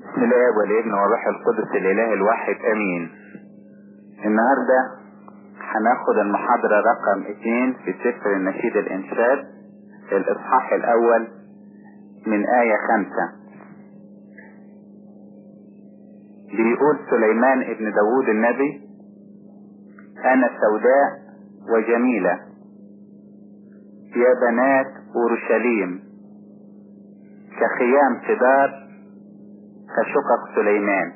بسم الله والابن والروح القدس الاله الواحد امين النهاردة هناخد المحاضرة رقم اتنين في سفر النشيد الانشاد الاصحاح الاول من آية خمسة بيقول سليمان ابن داوود النبي انا سوداء وجميلة يا بنات اورشليم كخيام سدار كشقق سليمان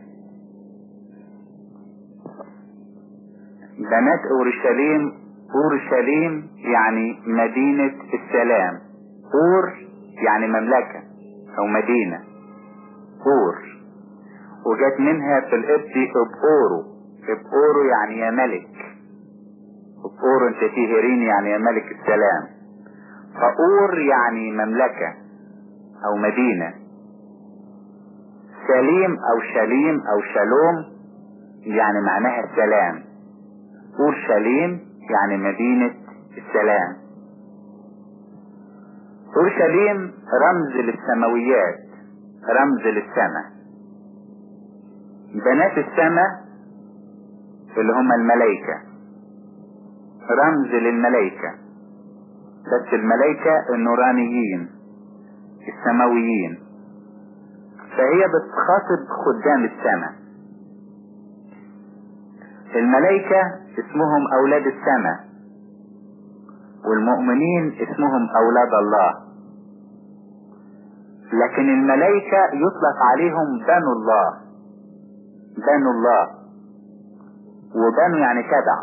بنات اورشليم اورشليم يعني مدينة السلام اور يعني مملكة او مدينة اور وجت منها في الابدي ابورو ابورو يعني يا ملك ابورو انت تهرين يعني يا ملك السلام فاور يعني مملكة او مدينة سليم او شليم او شلوم يعني معناها السلام اورشليم يعني مدينة السلام اورشليم رمز للسماويات رمز للسماء بنات السماء اللي هم الملائكة رمز للملائكة بس الملائكة النورانيين السماويين فهي بتخاطب خدام السماء الملائكة اسمهم اولاد السماء والمؤمنين اسمهم اولاد الله لكن الملائكة يطلق عليهم بنو الله بنو الله وبنو يعني تبع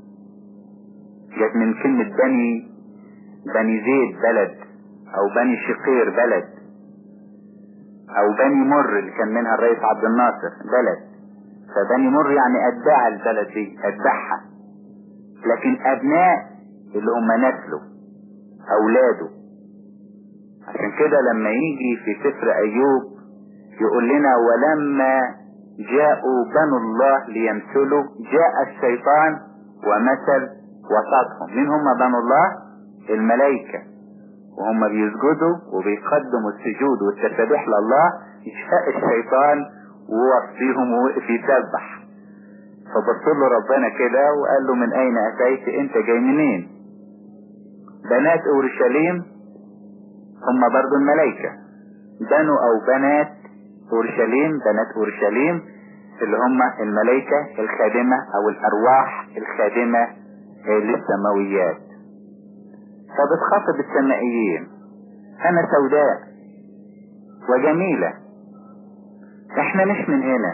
جت من كلمة بني بني زيد بلد او بني شقير بلد او بني مر اللي كان منها الرئيس عبد الناصر بلد فبني مر يعني اتباع البلد دي اتباعها لكن ابناء اللي هم نسله اولاده عشان كده لما يجي في سفر ايوب يقول لنا ولما جاءوا بنو الله ليمثلوا جاء الشيطان ومثل وسطهم مين هم بنو الله الملائكة وهم بيسجدوا وبيقدموا السجود والتسبيح لله جاء الشيطان ووصيهم ووقف يسبح فبص له ربنا كده وقال له من اين اتيت انت جاي منين بنات اورشليم هم برضو الملائكة بنو او بنات اورشليم بنات اورشليم اللي هم الملائكة الخادمة او الارواح الخادمة للسماويات فبتخاطب السمائيين انا سوداء وجميلة احنا مش من هنا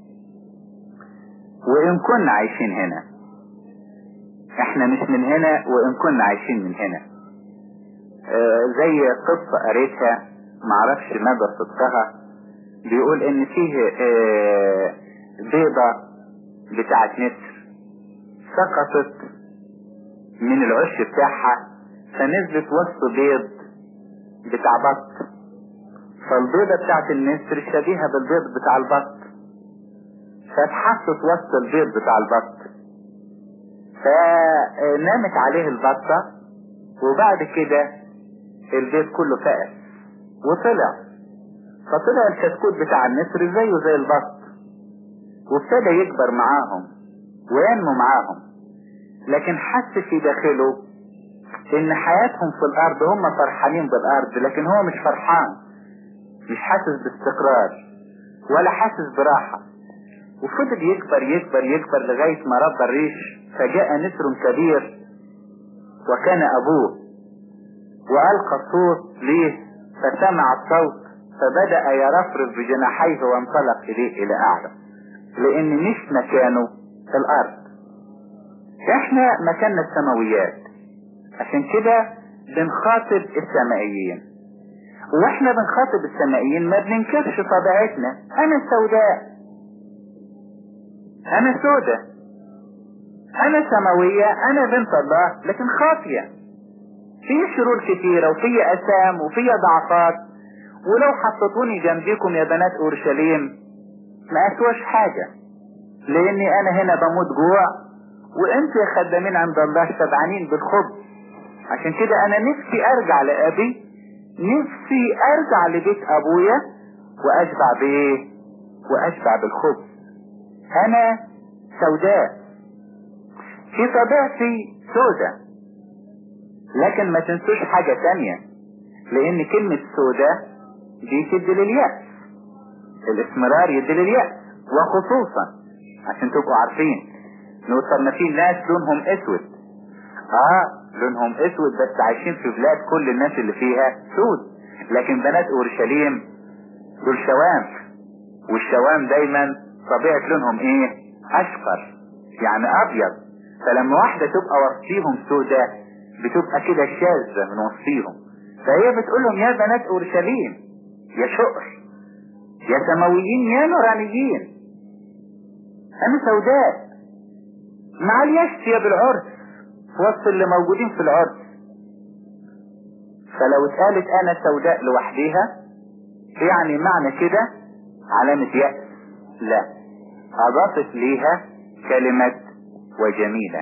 وان كنا عايشين هنا احنا مش من هنا وان كنا عايشين من هنا اه زي قصة قريتها معرفش مدى صدقها بيقول ان فيه اه بيضة بتاعت نسر سقطت من العش بتاعها فنزلت وسط بيض بتاع بط فالبيضة بتاعت النسر شبيهة بالبيض بتاع البط فاتحطت وسط البيض بتاع البط فنامت عليه البطة وبعد كده البيض كله فقس وطلع فطلع الكتكوت بتاع النسر زيه زي البط وابتدى يكبر معاهم وينمو معاهم لكن حس في داخله ان حياتهم في الارض هم فرحانين بالارض لكن هو مش فرحان مش حاسس باستقرار ولا حاسس براحة وفضل يكبر يكبر يكبر لغاية ما رب الريش فجاء نسر كبير وكان ابوه والقى الصوت ليه فسمع الصوت فبدأ يرفرف بجناحيه وانطلق اليه الى اعلى لان مش مكانه الارض احنا مكاننا السماويات عشان كده بنخاطب السمائيين واحنا بنخاطب السمائيين ما بننكرش طبيعتنا انا سوداء انا سودة انا سماوية انا بنت الله لكن خاطية في شرور كتيرة وفي اسام وفي ضعفات ولو حطيتوني جنبيكم يا بنات اورشليم ما اسواش حاجة لاني انا هنا بموت جوع وانتوا يا خدامين عند الله شبعانين بالخبز عشان كده انا نفسي ارجع لابي نفسي ارجع لبيت ابويا واشبع بايه واشبع بالخبز انا سوداء في طبيعتي سوداء لكن ما تنسوش حاجة تانية لان كلمة سوداء دي تدي لليأس الاسمرار يدي لليأس وخصوصا عشان تبقوا عارفين نوصلنا في ناس لونهم اسود اه لونهم اسود بس عايشين في بلاد كل الناس اللي فيها سود لكن بنات اورشليم دول شوام والشوام دايما طبيعة لونهم ايه اشقر يعني ابيض فلما واحدة تبقى وسطيهم سوداء بتبقى كده شاذة من وسطيهم فهي بتقول لهم يا بنات اورشليم يا شقر يا سماويين يا نورانيين انا سوداء مع اليشتية بالعرس في وسط اللي موجودين في العرس فلو اتقالت انا سوداء لوحديها يعني معنى كده علامة يأس لا اضافت ليها كلمة وجميلة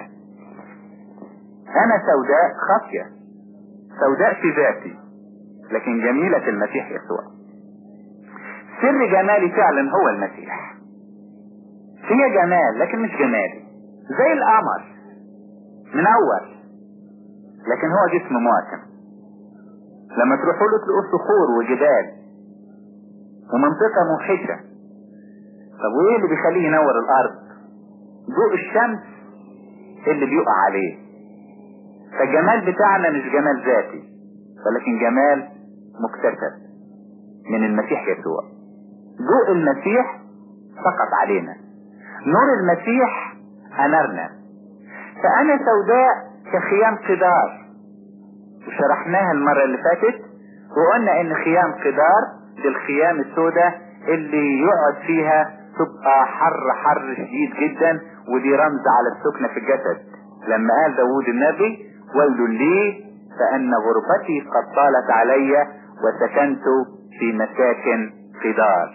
انا سوداء خافية سوداء في ذاتي لكن جميلة المسيح يسوع سر جمالي فعلا هو المسيح هي جمال لكن مش جمالي زي القمر منور لكن هو جسم مواكم لما تروحوا له تلاقوا صخور وجبال ومنطقة موحشة طب وايه اللي بيخليه ينور الارض ضوء الشمس اللي بيقع عليه فالجمال بتاعنا مش جمال ذاتي ولكن جمال مكتسب من المسيح يسوع ضوء المسيح سقط علينا نور المسيح أنرنا فأنا سوداء كخيام قدار وشرحناها المرة اللي فاتت وقلنا ان خيام قدار دي الخيام السوداء اللي يقعد فيها تبقى حر حر شديد جدا ودي رمز على السكنة في الجسد لما قال داود النبي ويل لي فأن غربتي قد طالت علي وسكنت في مساكن قدار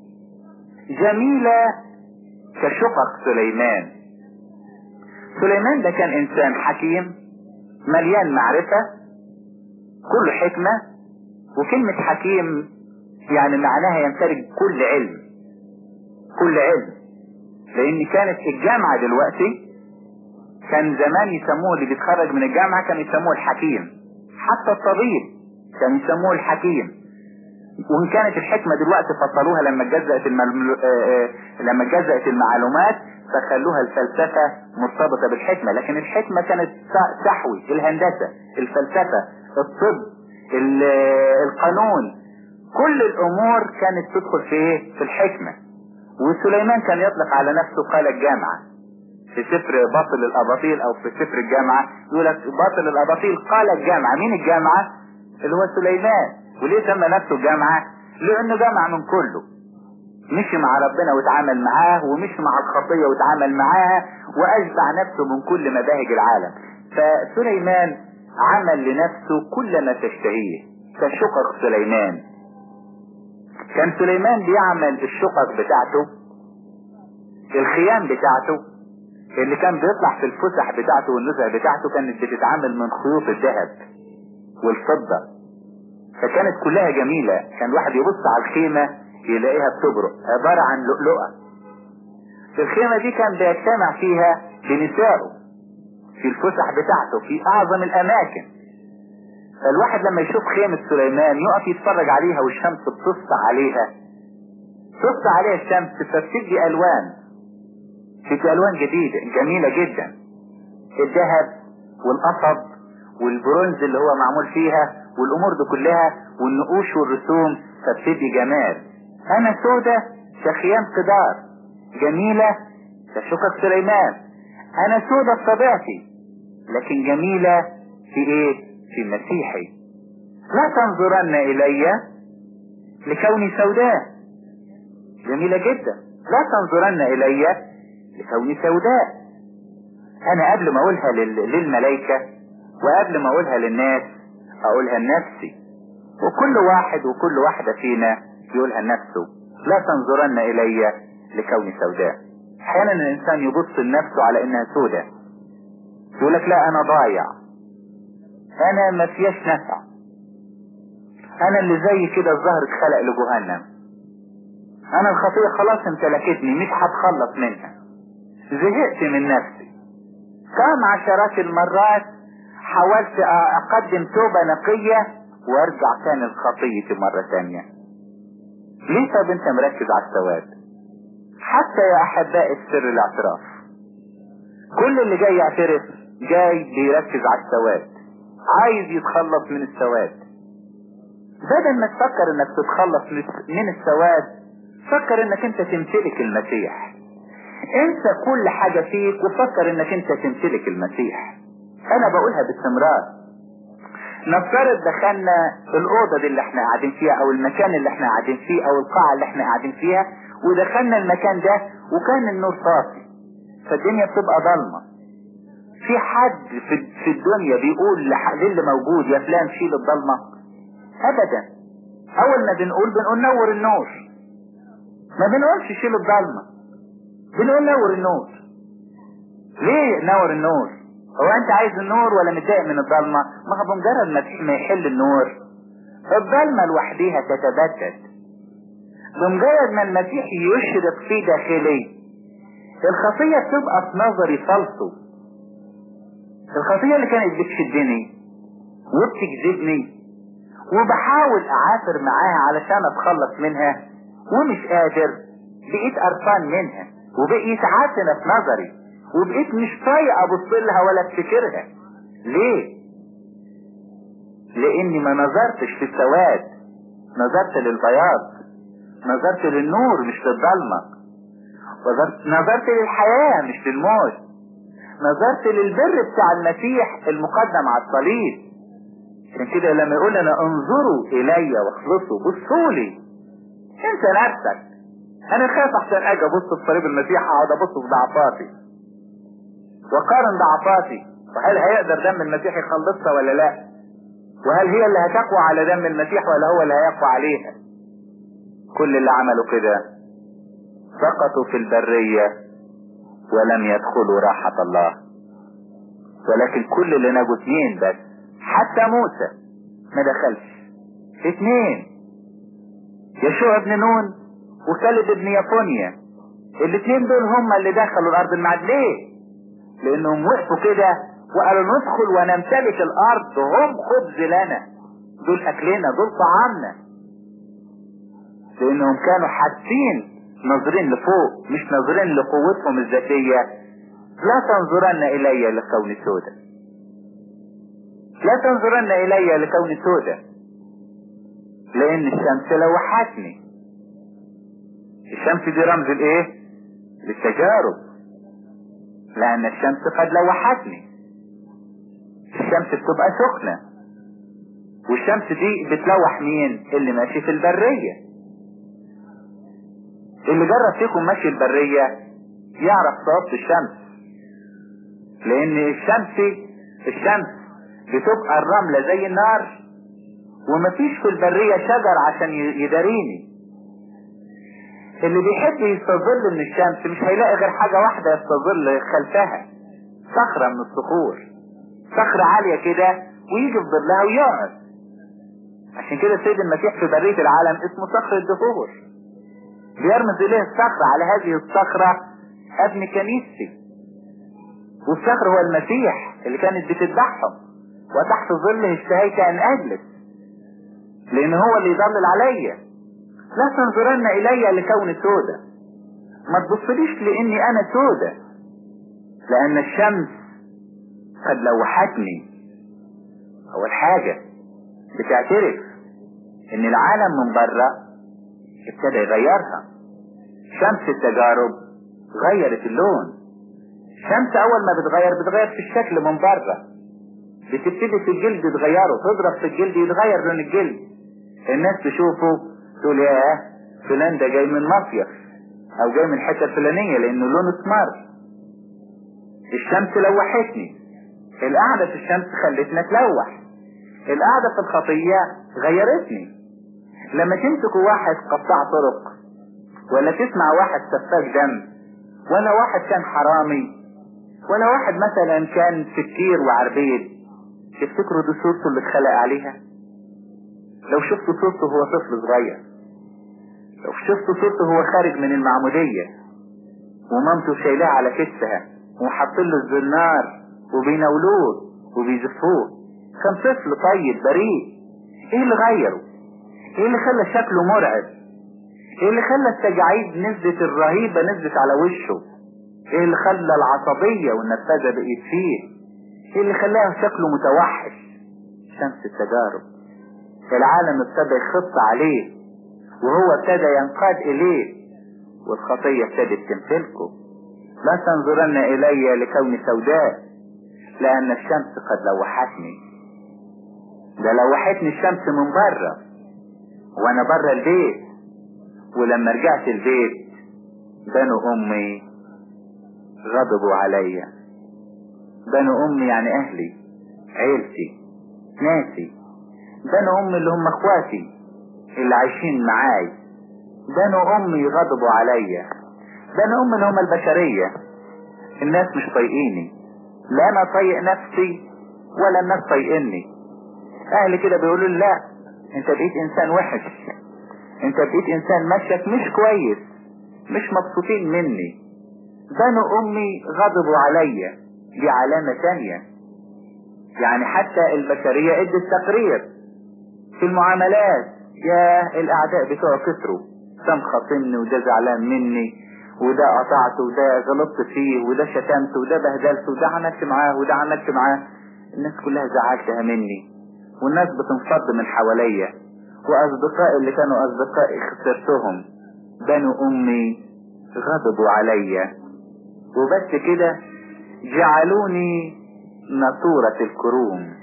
جميلة كشقق سليمان سليمان ده كان انسان حكيم مليان معرفة كل حكمة وكلمة حكيم يعني معناها يمتلك كل علم كل علم لان كانت الجامعة دلوقتي كان زمان يسموه اللي بيتخرج من الجامعة كان يسموه الحكيم حتى الطبيب كان يسموه الحكيم وان كانت الحكمة دلوقتي فصلوها لما اتجزأت المل... لما اتجزأت المعلومات فخلوها الفلسفة مرتبطة بالحكمة لكن الحكمة كانت تحوي الهندسة الفلسفة الطب القانون كل الامور كانت تدخل في ايه في الحكمة وسليمان كان يطلق على نفسه قال الجامعة في سفر باطل الاباطيل او في سفر الجامعة يقول لك باطل الاباطيل قال الجامعة مين الجامعة اللي هو سليمان وليه سمى نفسه الجامعة لانه جمع من كله مشي مع ربنا واتعامل معاه ومشي مع الخطية واتعامل معاها واشبع نفسه من كل مباهج العالم فسليمان عمل لنفسه كل ما تشتهيه كشقق سليمان كان سليمان بيعمل الشقق بتاعته الخيام بتاعته اللي كان بيطلع في الفسح بتاعته والنزع بتاعته كانت بتتعامل من خيوط الذهب والفضة فكانت كلها جميلة كان الواحد يبص على الخيمة يلاقيها بتبرق عبارة عن لؤلؤة الخيمة دي كان بيجتمع فيها بنسائه في الفسح بتاعته في اعظم الاماكن فالواحد لما يشوف خيمة سليمان يقف يتفرج عليها والشمس بتص عليها تص عليها الشمس فبتدي الوان بتدي الوان جديدة جميلة جدا الذهب والقصب والبرونز اللي هو معمول فيها والامور دي كلها والنقوش والرسوم فبتدي جمال انا سودة كخيام قدار جميلة كشقق سليمان انا سودة بطبيعتي لكن جميلة في ايه في مسيحي لا تنظرن الي لكوني سوداء جميلة جدا لا تنظرن الي لكوني سوداء انا قبل ما اقولها للملائكة وقبل ما اقولها للناس اقولها لنفسي وكل واحد وكل واحدة فينا يقولها لنفسه لا تنظرن الي لكوني سوداء احيانا الانسان يبص لنفسه على انها سوداء يقول لك لا انا ضايع انا ما فيش نفع انا اللي زي كده الظهر اتخلق لجهنم انا الخطية خلاص امتلكتني مش هتخلص منها زهقت من نفسي كم عشرات المرات حاولت اقدم توبة نقية وارجع تاني لخطيتي مرة تانية ليه طب انت مركز على السواد حتى يا احبائي السر الاعتراف كل اللي جاي يعترف جاي بيركز على السواد عايز يتخلص من السواد بدل ما تفكر انك تتخلص من السواد فكر انك انت تمتلك المسيح انسى كل حاجة فيك وفكر انك انت تمتلك المسيح انا بقولها باستمرار نفترض دخلنا الأوضة دي اللي احنا قاعدين فيها او المكان اللي احنا قاعدين فيه او القاعة اللي احنا قاعدين فيها ودخلنا المكان ده وكان النور طافي فالدنيا بتبقى ضلمة في حد في, في الدنيا بيقول للي موجود يا فلان شيل الضلمة ابدا اول ما بنقول بنقول نور النور ما بنقولش شيل الضلمة بنقول نور النور ليه نور النور هو انت عايز النور ولا متضايق من الضلمة ما هو بمجرد ما يحل النور الضلمة لوحديها تتبدد بمجرد ما المسيح يشرق في داخلي الخطية بتبقى في نظري فالصو الخطية اللي كانت بتشدني وبتجذبني وبحاول اعافر معاها علشان اتخلص منها ومش قادر بقيت قرفان منها وبقيت عاتنة في نظري وبقيت مش طايق ابص لها ولا افتكرها ليه لاني ما نظرتش في السواد نظرت للبياض نظرت للنور مش للظلمة نظرت للحياة مش للموت نظرت للبر بتاع المسيح المقدم على الصليب عشان كده لما يقول لنا انظروا الي واخلصوا بصوا لي انت نفسك انا خايف عشان اجي ابص في صليب المسيح اقعد ابص في ضعفاتي وقارن ضعفاتي وهل هيقدر دم المسيح يخلصها ولا لا وهل هي اللي هتقوى على دم المسيح ولا هو اللي هيقوى عليها كل اللي عملوا كده سقطوا في البرية ولم يدخلوا راحة الله ولكن كل اللي نجوا اتنين بس حتى موسى ما دخلش اتنين يشوع ابن نون وخالد ابن يافونيا الاتنين دول هم اللي دخلوا الارض المعد ليه لانهم وقفوا كده وقالوا ندخل ونمتلك الارض هم خبز لنا دول اكلنا دول طعامنا لانهم كانوا حاسين ناظرين لفوق مش ناظرين لقوتهم الذاتية لا تنظرن الي لكوني سودا لا تنظرن الي لكوني سودا لان الشمس لوحتني الشمس دي رمز الايه للتجارب لان الشمس قد لوحتني الشمس بتبقى سخنة والشمس دي بتلوح مين اللي ماشي في البرية اللي جرب فيكم ماشي البرية يعرف صوت الشمس لان الشمس الشمس بتبقى الرملة زي النار ومفيش في البرية شجر عشان يداريني اللي بيحب يستظل من الشمس مش هيلاقي غير حاجة واحدة يستظل خلفها صخرة من الصخور صخرة عالية كده ويجي في ظلها ويقعد عشان كده السيد المسيح في برية العالم اسمه صخر الدهور بيرمز اليه الصخرة على هذه الصخرة ابن كنيستي والصخر هو المسيح اللي كانت بتذبحهم وتحت ظله اشتهيت ان اجلس لان هو اللي يضلل عليا لا تنظرن الي لكون سودة ما تبصليش لاني انا سودة لان الشمس قد لوحتني اول حاجة بتعترف ان العالم من بره ابتدى يغيرها شمس التجارب غيرت اللون الشمس اول ما بتغير بتغير في الشكل من بره بتبتدي في الجلد تغيره تضرب في الجلد يتغير لون الجلد الناس تشوفه تقول ياه فلان ده جاي من مصيف او جاي من الحته الفلانيه لانه لونه اسمر الشمس لوحتني القعده في الشمس خلتنا اتلوح القعده في الخطيه غيرتني لما تمسكوا واحد قطاع طرق ولا تسمع واحد سفاك دم ولا واحد كان حرامي ولا واحد مثلا كان سكير وعربيد تفتكروا دي صورته اللي اتخلق عليها لو شفتوا صورته هو طفل صغير لو شفت صورته هو خارج من المعمودية ومامته شايلاه على كتفها وحاطين له الزنار وبيناولوه وبيزفوه كان طفل طيب بريء ايه اللي غيره ايه اللي خلى شكله مرعب ايه اللي خلى التجاعيد نزلت الرهيبة نزلت على وشه ايه اللي خلى العصبية والنرفزة بقيت فيه ايه اللي خلاه شكله متوحش شمس التجارب العالم ابتدى يخط عليه وهو ابتدى ينقاد اليه والخطية ابتدت تمثلكم لا تنظرن الي لكوني سوداء لان الشمس قد لوحتني ده لوحتني الشمس من بره وانا بره البيت ولما رجعت البيت بنو امي غضبوا عليا بنو امي يعني اهلي عيلتي ناسي بنو امي اللي هم اخواتي اللي عايشين معاي بنو امي غضبوا عليا بنو امي اللي هم البشرية الناس مش طايقيني لا انا طايق نفسي ولا الناس طايقني اهلي كده بيقولوا لي لا انت بقيت انسان وحش انت بقيت انسان مشيك مش كويس مش مبسوطين مني بنو امي غضبوا عليا دي علامة تانية يعني حتى البشرية ادت تقرير في المعاملات يا الاعداء بتوع كتروا ده مخاصمني وده زعلان مني وده قطعته وده غلطت فيه وده شتمته وده بهدلته وده عملت معاه وده عملت معاه الناس كلها زعلتها مني والناس بتنفض من حواليا واصدقائي اللي كانوا اصدقائي خسرتهم بنو امي غضبوا عليا وبس كده جعلوني ناطورة الكروم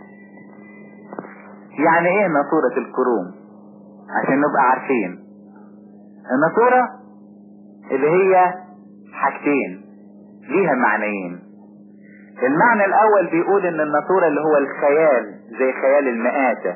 يعني ايه ناطورة الكروم عشان نبقى عارفين الناطورة اللي هي حاجتين ليها معنيين المعنى الاول بيقول ان الناطورة اللي هو الخيال زي خيال المآتة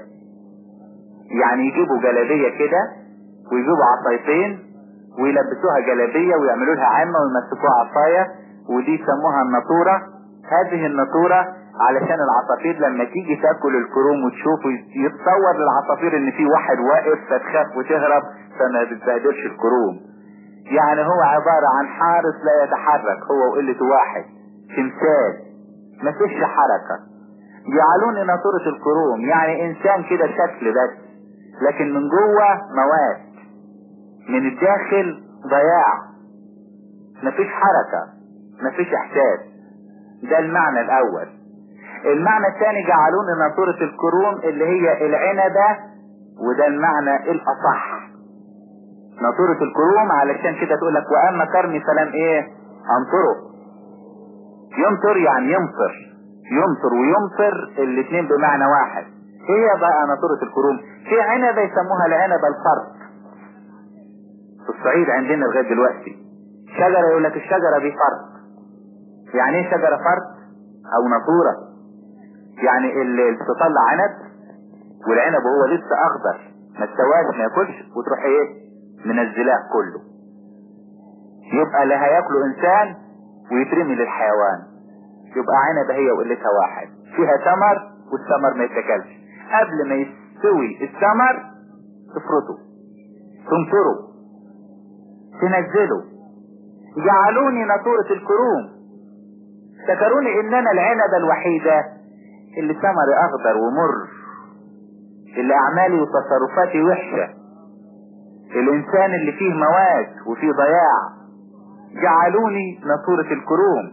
يعني يجيبوا جلابية كده ويجيبوا عصايتين ويلبسوها جلابية ويعملوا لها عامة ويمسكوها عصاية ودي يسموها الناطورة هذه الناطورة علشان العصافير لما تيجي تاكل الكروم وتشوف يتصور للعصافير ان في واحد واقف فتخاف وتهرب فما بتبهدلش الكروم يعني هو عبارة عن حارس لا يتحرك هو وقلة واحد تمثال ما فيش حركة جعلوني ناطورة الكروم يعني انسان كده شكل بس لكن من جوه مواد من الداخل ضياع مفيش حركة مفيش احساس ده المعنى الاول المعنى الثاني جعلوني ناطورة الكروم اللي هي العنبة وده المعنى الاصح ناطورة الكروم علشان كده تقول لك واما كرمي فلم ايه انطره يمطر يعني يمطر يمطر ويمطر الاثنين بمعنى واحد هي بقى ناطورة الكروم في عنبة يسموها العنبة الفرق في الصعيد عندنا لغاية دلوقتي شجرة يقول لك الشجرة دي فرق يعني ايه شجرة فرق او ناطورة يعني اللي تطلع عنب والعنب هو لسه اخضر ما استواش ما ياكلش وتروح ايه منزلاه كله يبقى لا هياكله انسان ويترمي للحيوان يبقى عنبة هي وقلتها واحد فيها ثمر والثمر ما يتاكلش قبل ما يستوي الثمر تفرطه تمطره تنزله جعلوني ناطورة الكروم افتكروني ان انا العنبة الوحيدة اللي ثمري اخضر ومر اللي اعمالي وتصرفاتي وحشة الانسان اللي فيه مواد وفيه ضياع جعلوني ناطورة الكروم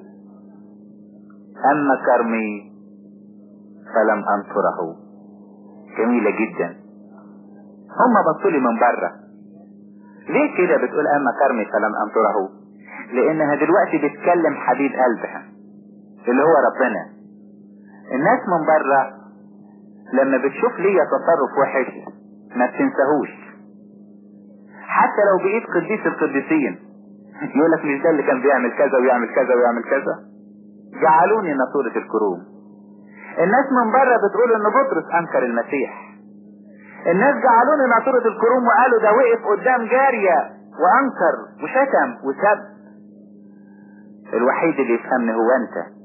اما كرمي فلم انصره جميلة جدا هم بصوا لي من بره ليه كده بتقول اما كرمي فلم انصره لانها دلوقتي بتكلم حبيب قلبها اللي هو ربنا الناس من بره لما بتشوف ليا تصرف وحش ما بتنساهوش حتى لو بقيت قديس القديسين يقول لك مش ده اللي كان بيعمل كذا ويعمل كذا ويعمل كذا جعلوني ناطورة الكروم الناس من بره بتقول ان بطرس انكر المسيح الناس جعلوني ناطورة الكروم وقالوا ده وقف قدام جارية وانكر وشتم وسب الوحيد اللي يفهمني هو انت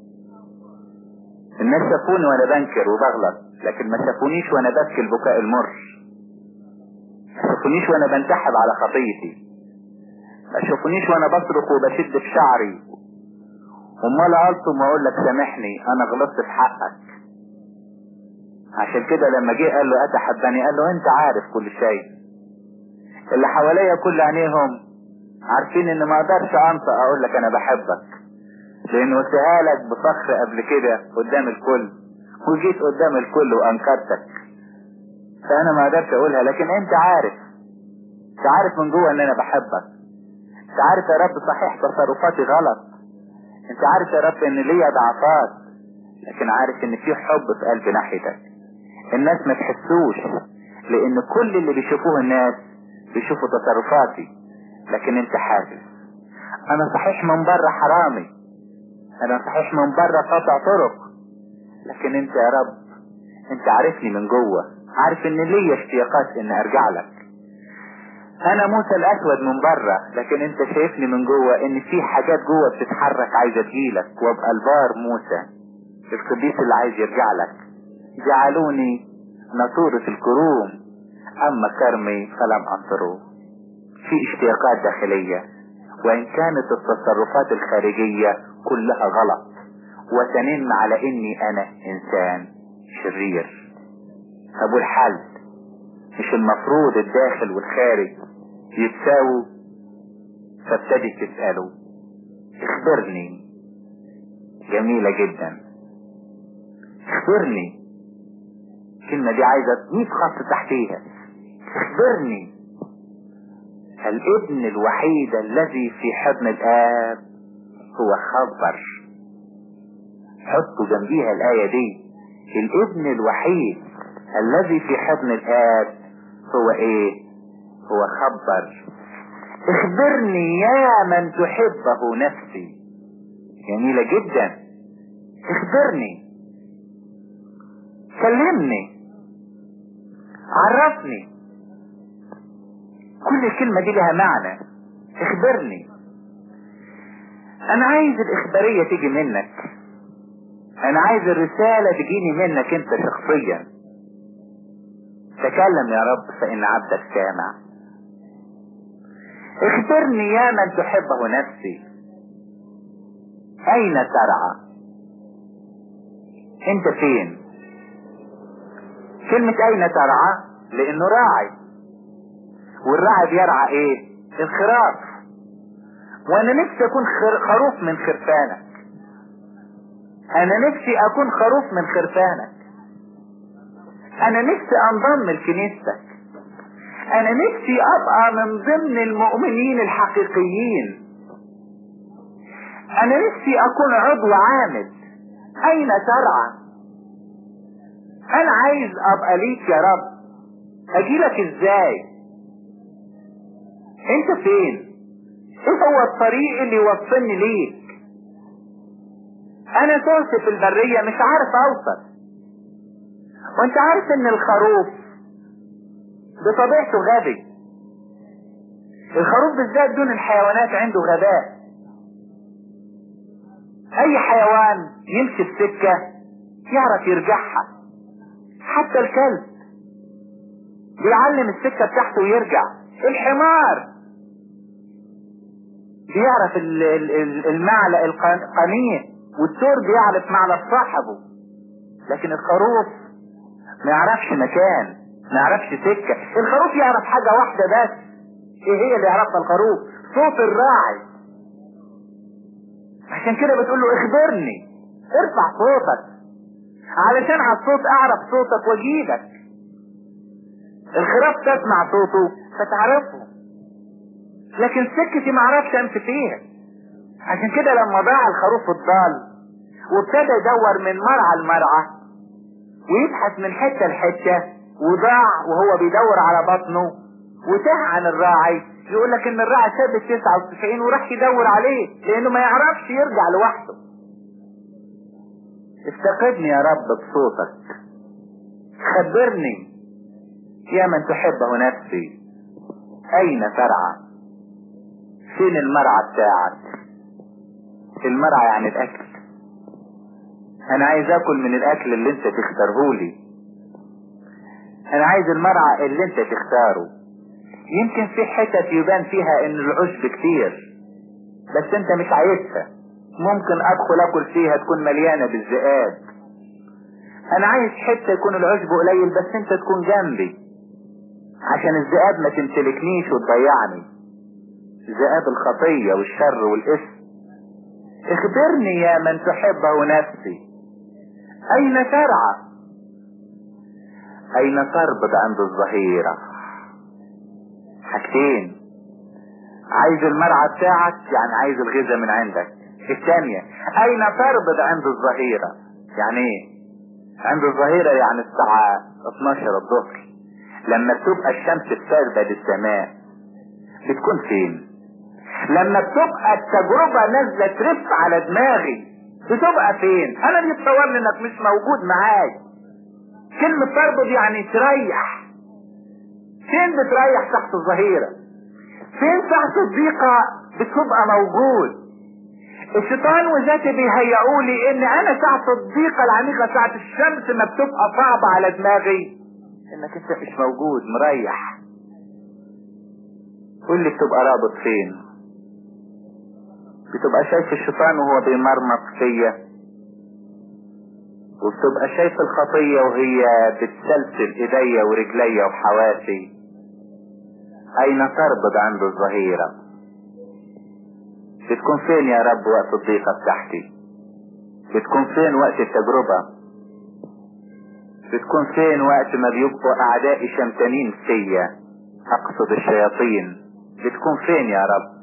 الناس شافوني وانا بنكر وبغلط لكن ما شافونيش وانا ببكي البكاء المر ما تشوفونيش وانا بنتحب على خطيتي ما تشوفونيش وانا بصرخ وبشد في شعري امال الطم واقول لك سامحني انا غلطت في حقك عشان كده لما جه قال له اتحبني قال له انت عارف كل شيء اللي حواليا كل عينيهم عارفين ان ما اقدرش انطق اقول لك انا بحبك لان قلتها لك بفخر قبل كده قدام الكل وجيت قدام الكل وانكرتك فانا ما اقدرش اقولها لكن انت عارف انت عارف من جوه ان انا بحبك انت عارف يا رب صحيح تصرفاتي غلط انت عارف يا رب ان ليا ضعفات لكن عارف ان في حب في قلبي ناحيتك الناس ما تحسوش لان كل اللي بيشوفوه الناس بيشوفوا تصرفاتي لكن انت حاسس انا صحيح من بره حرامي انا صحيح من بره قاطع طرق لكن انت يا رب انت عارفني من جوه عارف ان ليا اشتياقات ان ارجع لك انا موسى الاسود من بره لكن انت شايفني من جوه ان في حاجات جوه بتتحرك عايزه تجيلك وابقى البار موسى القديس اللي عايز يرجع لك جعلوني نصورة الكروم اما كرمي فلم انصره في اشتياقات داخلية وان كانت التصرفات الخارجية كلها غلط وتنم على اني انا انسان شرير طب والحل مش المفروض الداخل والخارج يتساووا فابتدي تسأله اخبرني جميلة جدا اخبرني الكلمة دي عايزة 100 خط تحتيها اخبرني الابن الوحيد الذي في حضن الاب هو خبر حطوا جنبيها الآية دي الابن الوحيد الذي في حضن الآب هو ايه هو خبر اخبرني يا من تحبه نفسي جميلة جدا اخبرني كلمني عرفني كل الكلمة دي لها معنى اخبرني انا عايز الاخبارية تيجي منك انا عايز الرسالة تجيني منك انت شخصيا تكلم يا رب فان عبدك سامع اخبرني يا من تحبه نفسي اين ترعى انت فين كلمة اين ترعى لانه راعي والراعي بيرعى ايه الخراف وانا نفسي اكون خروف من خرفانك انا نفسي اكون خروف من خرفانك انا نفسي انضم لكنيستك انا نفسي ابقى من ضمن المؤمنين الحقيقيين انا نفسي اكون عضو عامل اين ترعى انا عايز ابقى ليك يا رب اجيلك ازاي انت فين ايه هو الطريق اللي يوصلني ليك انا تهت في البرية مش عارف اوصل وانت عارف ان الخروف بطبيعته غبي الخروف بالذات دون الحيوانات عنده غباء اي حيوان يمشي في سكة يعرف يرجعها حتى الكلب بيعلم السكة بتاعته ويرجع الحمار بيعرف المعلق القنية والثور بيعرف معلق صاحبه لكن الخروف ما يعرفش مكان ما يعرفش سكة الخروف يعرف حاجة واحدة بس ايه هي اللي يعرفها الخروف صوت الراعي عشان كده بتقول له اخبرني ارفع صوتك علشان على الصوت اعرف صوتك واجيبك الخراف تسمع صوته فتعرفه لكن سكتي ما اعرفش امشي فيها عشان كده لما ضاع الخروف الضال وابتدى يدور من مرعى لمرعى ويبحث من حتة لحتة وضاع وهو بيدور على بطنه وتاه عن الراعي يقول لك ان الراعي ساب ال 99 وراح يدور عليه لانه ما يعرفش يرجع لوحده افتقدني يا رب بصوتك خبرني يا من تحبه نفسي اين ترعى فين المرعى بتاعك المرعى يعني الاكل انا عايز اكل من الاكل اللي انت تختاره لي انا عايز المرعى اللي انت تختاره يمكن في حتت يبان فيها ان العشب كتير بس انت مش عايزها ممكن ادخل اكل فيها تكون مليانة بالذئاب انا عايز حتة يكون العشب قليل بس انت تكون جنبي عشان الذئاب ما تمتلكنيش وتضيعني ذئاب الخطية والشر والاسم اخبرني يا من تحبه نفسي اين ترعى اين تربط عند الظهيرة حاجتين عايز المرعى بتاعك يعني عايز الغذاء من عندك الثانية اين تربط عند الظهيرة يعني ايه عند الظهيرة يعني الساعة 12 الظهر لما بتبقى الشمس بتغرب للسماء بتكون فين لما بتبقى التجربة نازلة ترف على دماغي بتبقى فين انا بيتصور لي انك مش موجود معايا كلمة تربط يعني تريح فين بتريح تحت الظهيرة فين تحت الضيقة بتبقى موجود الشيطان وذاتي بيهيئوا لي ان انا ساعة الضيقة العميقة ساعة الشمس ما بتبقى صعبة على دماغي انك انت مش موجود مريح قول لي بتبقى رابط فين بتبقى شايف الشيطان وهو بيمرمط فيا وبتبقى شايف الخطية وهي بتسلسل ايديا ورجليا وحواسي اين تربط عند الظهيرة بتكون فين يا رب وقت الضيقة بتاعتي بتكون فين وقت التجربة بتكون فين وقت ما بيبقوا اعدائي شمتانين فيا اقصد الشياطين بتكون فين يا رب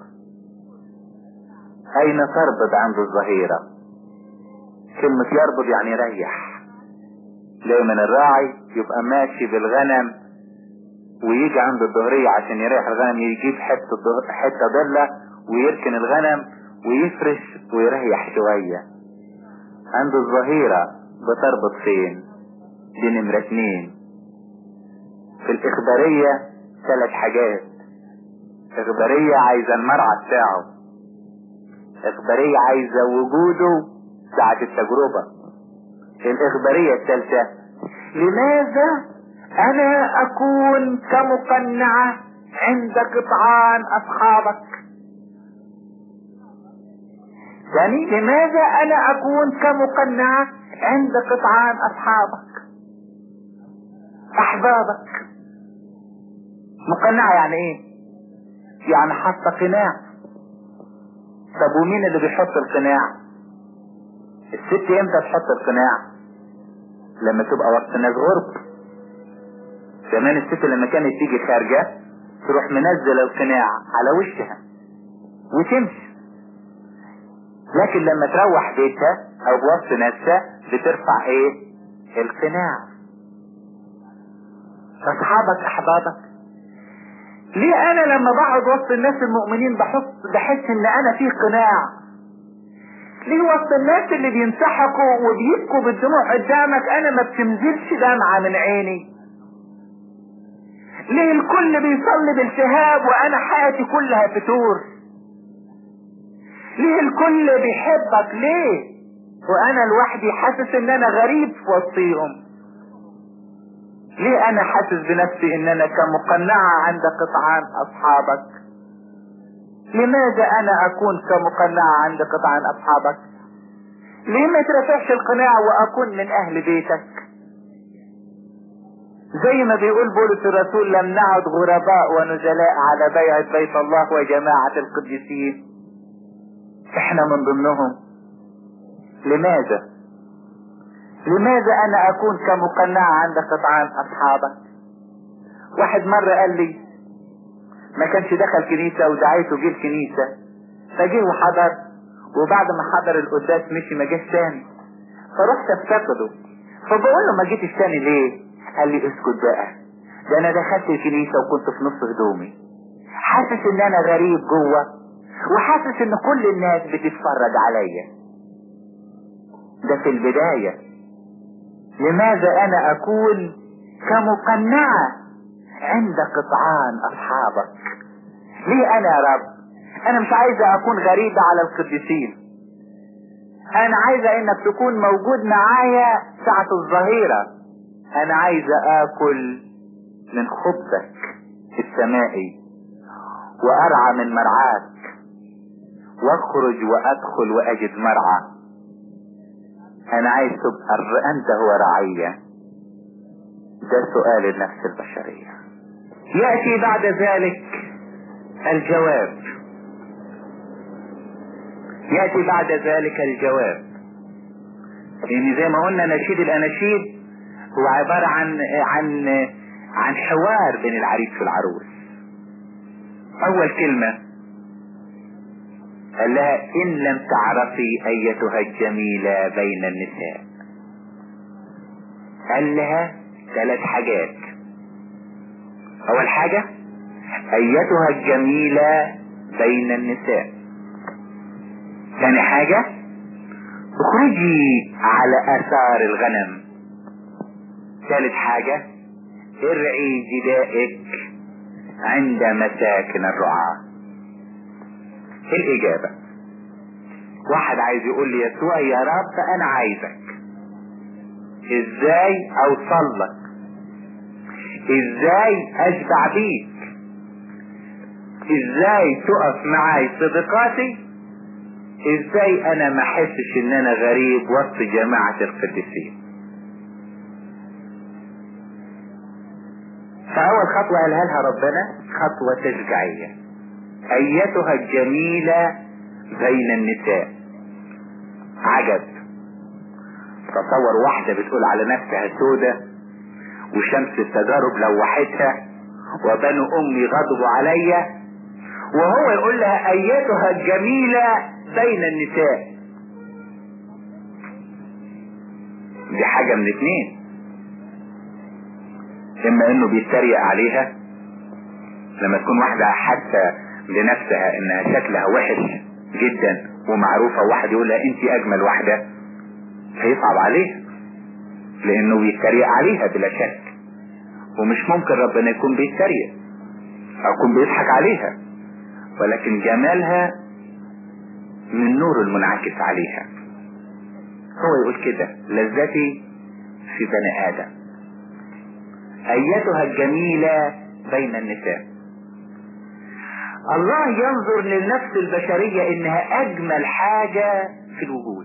اين تربط عند الظهيرة كلمة يربط يعني يريح دايما الراعي يبقى ماشي بالغنم ويجي عند الظهرية عشان يريح الغنم يجيب حتة حتة ضلة ويركن الغنم ويفرش ويريح شوية عند الظهيرة بتربط فين دي نمرة اتنين في الإخبارية ثلاث حاجات إخبارية عايزة المرعى بتاعه إخبارية عايزة وجوده ساعة التجربة الإخبارية الثالثة لماذا أنا أكون كمقنعة عند قطعان أصحابك يعني لماذا أنا أكون كمقنعة عند قطعان أصحابك أحبابك مقنعة يعني إيه يعني حاطة قناع طب ومين اللي بيحط القناع الست امتى تحط القناع لما تبقى وسط ناس غرب زمان الست لما كانت تيجي خارجة تروح منزلة القناع على وشها وتمشي لكن لما تروح بيتها او بوسط ناسها بترفع ايه القناع اصحابك احبابك ليه انا لما بقعد وسط الناس المؤمنين بحس بحس ان انا في قناع ليه وسط الناس اللي بينسحقوا وبيبكوا بالدموع قدامك انا ما بتنزلش دمعة من عيني ليه الكل بيصلي بالشهاب وانا حياتي كلها فتور ليه الكل بيحبك ليه وانا لوحدي حاسس ان انا غريب في وسطيهم ليه انا حاسس بنفسي ان انا كمقنعة عند قطعان اصحابك لماذا انا اكون كمقنعة عند قطعان اصحابك ليه ما ترفعش القناع واكون من اهل بيتك زي ما بيقول بولس الرسول لم نعد غرباء ونزلاء على بيعة بيت الله وجماعة القديسين احنا من ضمنهم لماذا لماذا انا اكون كمقنعة عند قطعان اصحابك واحد مرة قال لي ما كانش دخل كنيسة ودعيته جه الكنيسة فجه وحضر وبعد ما حضر القداس مشي ما جاش تاني فرحت افتقده فبقول له ما جيتش تاني ليه قال لي اسكت بقى ده انا دخلت الكنيسة وكنت في نص هدومي حاسس ان انا غريب جوه وحاسس ان كل الناس بتتفرج عليا ده في البداية لماذا انا اكون كمقنعة عند قطعان اصحابك ليه انا يا رب انا مش عايزة اكون غريبة على القديسين انا عايزة انك تكون موجود معايا ساعة الظهيرة انا عايزة اكل من خبزك السمائي وارعى من مرعاك واخرج وادخل واجد مرعى انا عايز تبقى انت هو رعية ده سؤال النفس البشرية يأتي بعد ذلك الجواب يأتي بعد ذلك الجواب لان زي ما قلنا نشيد الاناشيد هو عبارة عن عن عن حوار بين العريس والعروس اول كلمة قال لها ان لم تعرفي ايتها الجميلة بين النساء قال لها ثلاث حاجات اول حاجة ايتها الجميلة بين النساء ثاني حاجة اخرجي على اثار الغنم ثالث حاجة ارعي جدائك عند مساكن الرعاة الاجابة واحد عايز يقول لي يسوع يا رب انا عايزك ازاي اوصل لك ازاي اشبع بيك ازاي تقف معاي صدقاتي ازاي انا ما احسش ان انا غريب وسط جماعة القديسين فاول خطوة قالها لها ربنا خطوة تشجيعية ايتها الجميلة بين النساء عجب تصور واحدة بتقول على نفسها سودة وشمس التجارب لوحتها وبنو امي غضبوا عليا وهو يقول لها ايتها الجميلة بين النساء دي حاجة من اتنين اما انه بيتريق عليها لما تكون واحدة حتى لنفسها انها شكلها وحش جدا ومعروفة واحد يقول لها انت اجمل واحدة هيصعب عليها لانه بيتريق عليها بلا شك ومش ممكن ربنا يكون بيتريق او يكون بيضحك عليها ولكن جمالها من نور المنعكس عليها هو يقول كده لذتي في بني ادم ايتها الجميلة بين النساء الله ينظر للنفس البشرية انها اجمل حاجة في الوجود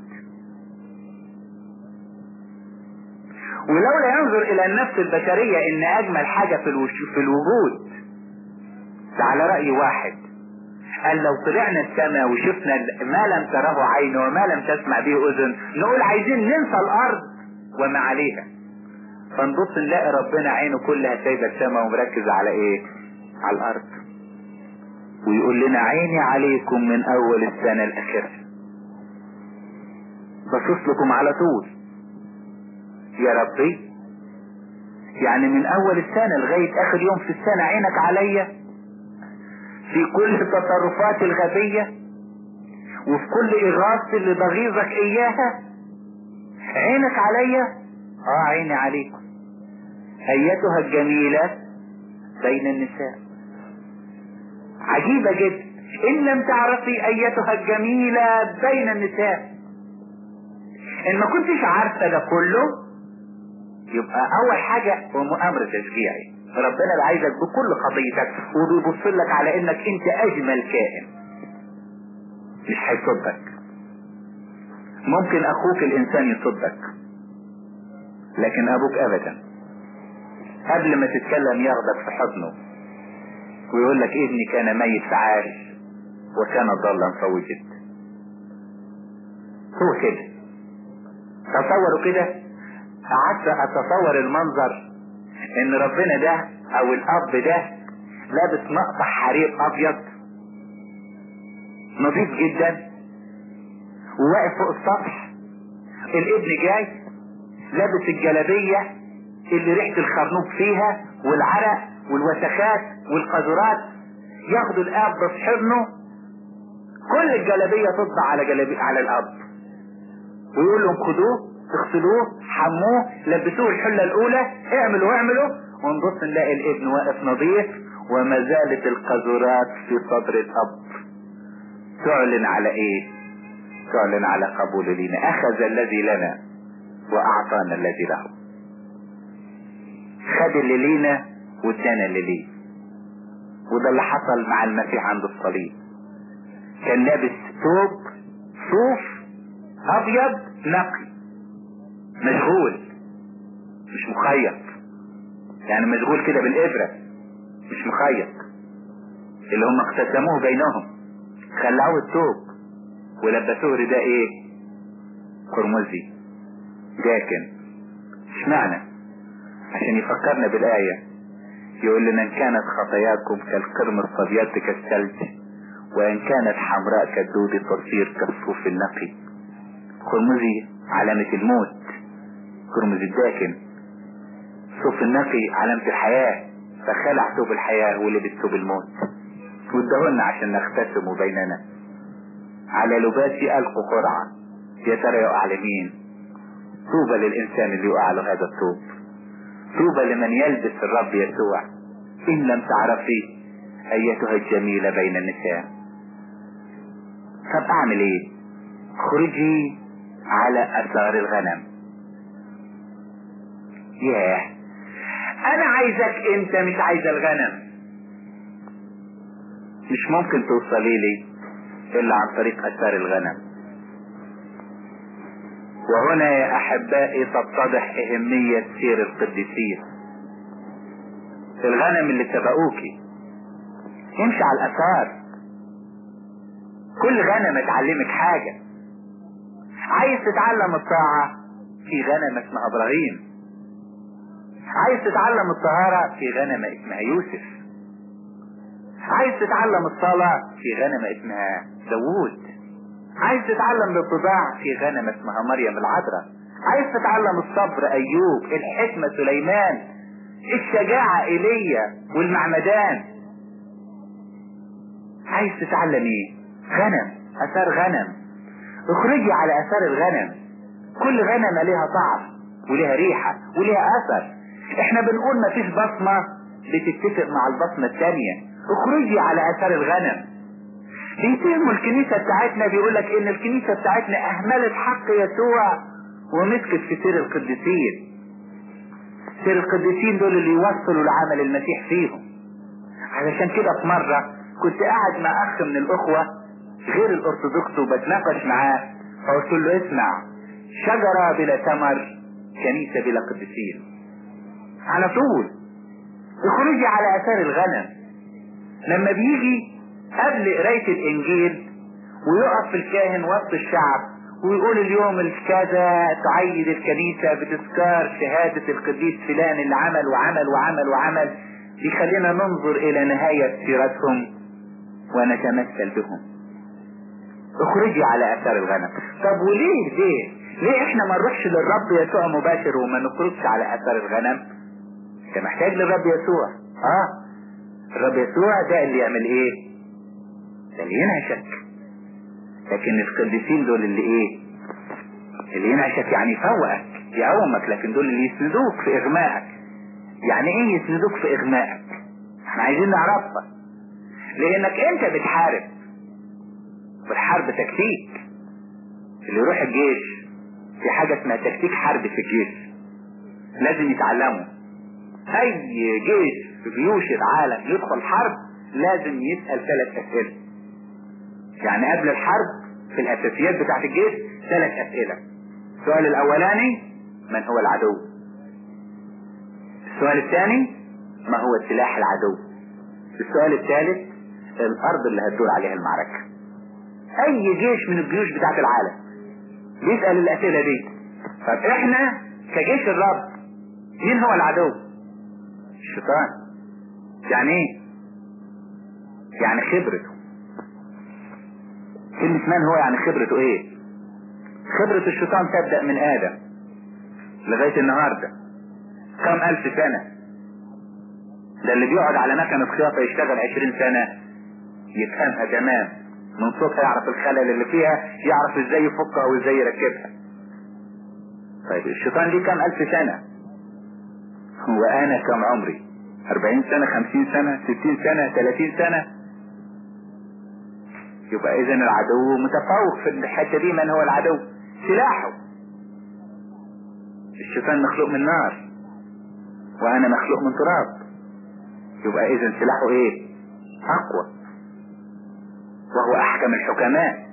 ولولا ينظر الى النفس البشرية ان اجمل حاجة في, الوش... في الوجود ده على رأي واحد قال لو طلعنا السماء وشفنا ما لم تره عين وما لم تسمع به اذن نقول عايزين ننسى الارض وما عليها فنبص نلاقي ربنا عينه كلها سايبه السماء ومركز على ايه على الارض ويقول لنا عيني عليكم من اول السنة الاخيرة بصص لكم على طول يا ربي يعني من اول السنة لغاية اخر يوم في السنة عينك عليا في كل التصرفات الغبية وفي كل اغاثة اللي بغيظك اياها عينك عليا اه عيني عليكم ايتها الجميلة بين النساء عجيبة جدا ان لم تعرفي ايتها الجميلة بين النساء ان ما كنتش عارفة ده كله يبقى اول حاجة هو امر تشجيعي ربنا اللي عايزك بكل خطيتك وبيبص لك على انك انت اجمل كائن مش هيصدك ممكن اخوك الانسان يصدك لكن ابوك ابدا قبل ما تتكلم ياخدك في حضنه ويقول لك ابني كان ميت فعاش وكان ضالا فوجد هو كده تصوروا كده قعدت اتصور المنظر ان ربنا ده او الاب ده لابس مقطع حرير ابيض نظيف جدا وواقف فوق السطح الابن جاي لابس الجلابية اللي ريحة الخرنوب فيها والعرق والوسخات والقذرات ياخدوا الاب بصحبنه كل الجلابية تطبع على جلابية على الاب ويقول لهم خدوه اغسلوه حموه لبسوه الحلة الاولى اعملوا اعملوا ونبص نلاقي الابن واقف نظيف وما زالت القذرات في صدر الاب تعلن على ايه تعلن على قبول لنا اخذ الذي لنا واعطانا الذي له خد اللي لينا وادانا اللي ليه وده اللي حصل مع المسيح عند الصليب كان لابس ثوب صوف ابيض نقي مشغول مش مخيط يعني مشغول كده بالابرة مش مخيط اللي هم اقتسموه بينهم خلعوه الثوب ولبسوه رداء ايه قرمزي داكن اشمعنى عشان يفكرنا بالآية يقول لنا ان كانت خطاياكم كالقرم الصبيات كالثلج وان كانت حمراء كالدود تصير كالصوف النقي قرمزي علامة الموت قرمز الداكن صوف النقي علامة الحياة فخلع ثوب الحياة ولبس ثوب الموت وادهن عشان نختسم بيننا على لباسي ألقوا قرعة يا ترى يقع لمين طوبى للإنسان اللي يقع له هذا الثوب طوبى لمن يلبس الرب يسوع إن لم تعرفي أيتها الجميلة بين النساء طب أعمل إيه خرجي على أثار الغنم ياه أنا عايزك أنت مش عايز الغنم مش ممكن توصلي لي إلا عن طريق أثار الغنم وهنا يا أحبائي تتضح أهمية سير القديسين الغنم اللي سبقوكي امشي على الأثار كل غنم تعلمك حاجة عايز تتعلم الطاعة في غنم اسمها إبراهيم عايز تتعلم الطهارة في غنمة اسمها يوسف عايز تتعلم الصلاة في غنمة اسمها داوود عايز تتعلم الاتضاع في غنمة اسمها مريم العذراء عايز تتعلم الصبر ايوب الحكمة سليمان الشجاعة ايليا والمعمدان عايز تتعلم ايه غنم اثار غنم اخرجي على اثار الغنم كل غنمة ليها طعم وليها ريحة وليها اثر احنا بنقول مفيش بصمة بتتفق مع البصمة التانية اخرجي على اثار الغنم بيتهموا الكنيسة بتاعتنا بيقول لك ان الكنيسة بتاعتنا اهملت حق يسوع ومسكت في سير القديسين سير القديسين دول اللي يوصلوا لعمل المسيح فيهم علشان كده في مرة كنت قاعد مع اخ من الاخوة غير الارثوذكس وبتناقش معاه فقلت له اسمع شجرة بلا ثمر كنيسة بلا قديسين على طول اخرجي على اثار الغنم لما بيجي قبل قراية الانجيل ويقف الكاهن وسط الشعب ويقول اليوم الكذا تعيد الكنيسة بتذكار شهادة القديس فلان اللي عمل وعمل وعمل وعمل يخلينا ننظر الى نهاية سيرتهم ونتمثل بهم اخرجي على اثار الغنم طب وليه ليه ليه احنا ما نروحش للرب يسوع مباشر وما نخرجش على اثار الغنم انت محتاج للرب يسوع اه الرب يسوع ده اللي يعمل ايه ده اللي ينعشك لكن القديسين دول اللي ايه اللي ينعشك يعني يفوقك يقومك لكن دول اللي يسندوك في اغمائك يعني ايه يسندوك في اغمائك احنا عايزين نعرفها لانك انت بتحارب والحرب تكتيك اللي يروح الجيش في حاجة اسمها تكتيك حرب في الجيش لازم يتعلموا اي جيش في جيوش العالم يدخل حرب لازم يسأل ثلاث اسئلة يعني قبل الحرب في الاساسيات بتاعت الجيش ثلاث اسئلة السؤال الاولاني من هو العدو السؤال الثاني ما هو سلاح العدو السؤال الثالث الارض اللي هتدور عليها المعركة اي جيش من الجيوش بتاعت العالم بيسأل الاسئلة دي طب احنا كجيش الرب مين هو العدو الشيطان يعني ايه يعني خبرته كلمة من هو يعني خبرته ايه خبرة الشيطان تبدأ من ادم لغاية النهاردة كم الف سنة ده اللي بيقعد على مكنة خياطة يشتغل عشرين سنة يفهمها تمام من صوتها يعرف الخلل اللي فيها يعرف ازاي يفكها وازاي يركبها طيب الشيطان ليه كم الف سنة وانا كم عمري اربعين سنة خمسين سنة ستين سنة ثلاثين سنة يبقى اذا العدو متفوق في الحتة دي من هو العدو سلاحه الشيطان مخلوق من نار وانا مخلوق من تراب يبقى اذا سلاحه ايه اقوى وهو احكم الحكماء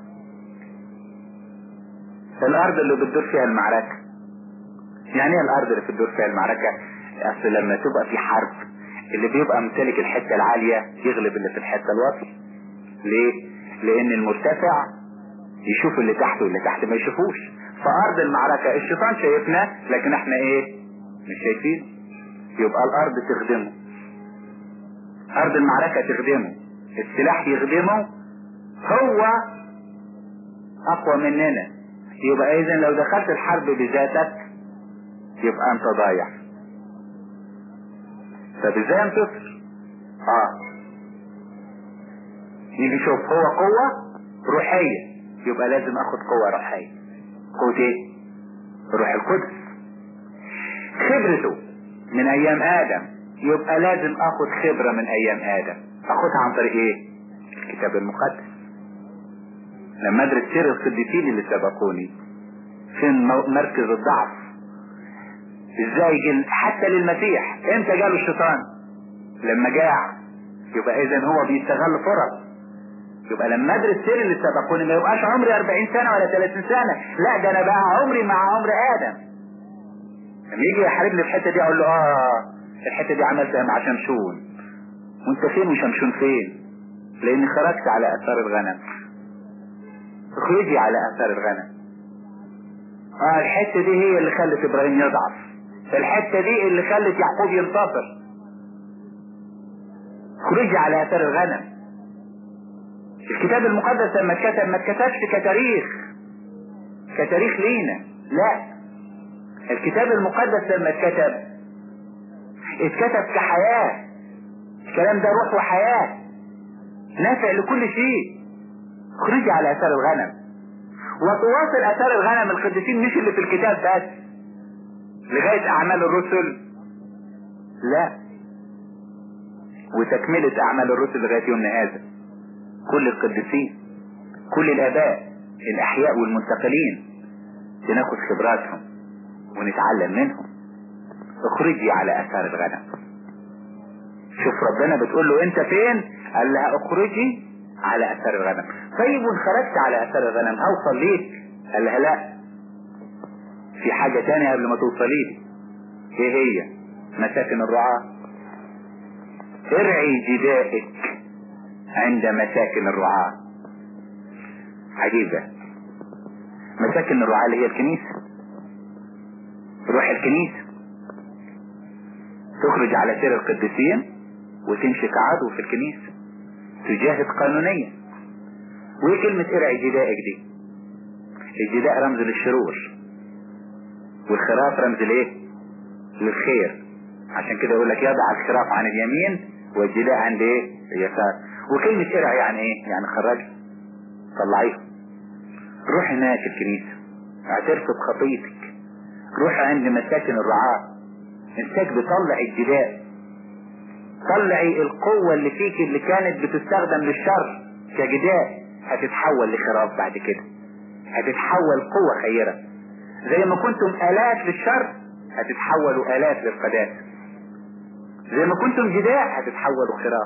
الارض اللي بتدور فيها المعركة يعني ايه الارض اللي بتدور فيها المعركة اصل لما تبقى في حرب اللي بيبقى ممتلك الحتة العالية يغلب اللي في الحتة الواطية ليه لان المرتفع يشوف اللي تحته واللي تحت ما يشوفوش فارض المعركة الشيطان شايفنا لكن احنا ايه مش شايفين يبقى الارض تخدمه ارض المعركة تخدمه السلاح يخدمه هو اقوى مننا يبقى اذا لو دخلت الحرب بذاتك يبقى انت ضايع طب ازاي انتصر اه يجي شوف هو قوة روحية يبقى لازم اخد قوة روحية قوة ايه روح القدس خبرته من ايام ادم يبقى لازم اخد خبرة من ايام ادم اخدها عن طريق ايه الكتاب المقدس لما ادرس سير القديسين اللي سبقوني فين مركز الضعف ازاي جل حتى للمسيح امتى جاله الشيطان لما جاع يبقى اذا هو بيستغل فرص يبقى لما ادرس سير اللي سبقوني ما يبقاش عمري 40 سنة ولا 30 سنة لا ده انا بقى عمري مع عمر ادم لما يجي يحاربني في الحتة دي اقول له اه الحتة دي عملتها مع شمشون وانت فين وشمشون فين لاني خرجت على اثار الغنم اخرجي على اثار الغنم اه الحتة دي هي اللي خلت ابراهيم يضعف الحتة دي اللي خلت يعقوب ينتصر اخرجي على اثار الغنم الكتاب المقدس لما اتكتب ما اتكتبش كتاريخ كتاريخ لينا لا الكتاب المقدس لما اتكتب اتكتب كحياة الكلام ده روح وحياة نافع لكل شيء اخرجي على اثار الغنم وتواصل اثار الغنم القديسين مش اللي في الكتاب بس لغاية اعمال الرسل لا وتكملة اعمال الرسل لغاية يومنا هذا كل القديسين كل الاباء الاحياء والمنتقلين بناخد خبراتهم ونتعلم منهم اخرجي على اثار الغنم شوف ربنا بتقول له انت فين قال لها اخرجي على اثار الغنم طيب وان خرجت على اثار الغنم هوصل ليك قال لها لا في حاجة تانية قبل ما توصلي لي ايه هي مساكن الرعاة ارعي جدائك عند مساكن الرعاة عجيبة مساكن الرعاة اللي هي الكنيسة روح الكنيسة تخرج على سير القديسين وتمشي كعضو في الكنيسة تجاهد قانونيا وايه كلمة ارعي جدائك دي الجداء رمز للشرور والخراف رمز لايه للخير عشان كده يقول لك يضع الخراف عن اليمين والجداء عند ايه اليسار وكلمة ارعي يعني ايه يعني خرجها طلعيها روح هناك الكنيسة اعترف بخطيتك روح عند مساكن الرعاة انتك بطلع الجداء طلعي القوة اللي فيك اللي كانت بتستخدم للشر كجداء هتتحول لخراف بعد كده هتتحول قوة خيرة زي ما كنتم آلاف للشر هتتحولوا آلاف للقداسة زي ما كنتم جداء هتتحولوا خراف